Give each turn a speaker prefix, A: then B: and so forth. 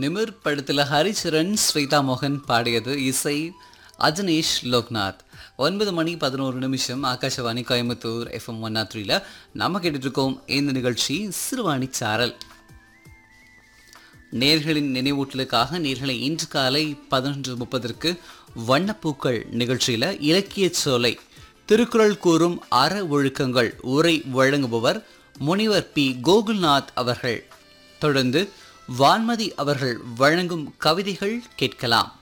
A: நிமிர் படத்தில் ஹரிச்சரன் ஸ்வேதா மோகன் பாடியது இசை அஜனேஷ் லோக்நாத் ஒன்பது மணி பதினோரு நிமிஷம் Akashvani Coimbatore FM one nought த்ரீல நம்ம கேட்டுட்டு இருக்கோம் இந்த நிகழ்ச்சி சிறுவாணி சாரல் நேர்களின் நினைவூட்டலுக்காக நேர்களை இன்று காலை பதினொன்று முப்பதற்கு வண்ணப்பூக்கள் நிகழ்ச்சியில் இலக்கிய சோலை திருக்குறள் கூறும் அற ஒழுக்கங்கள் உரை வழங்குபவர் முனிவர் பி கோகுல்நாத் அவர்கள் தொடர்ந்து வான்மதி அவர்கள் வழங்கும் கவிதைகள் கேட்கலாம்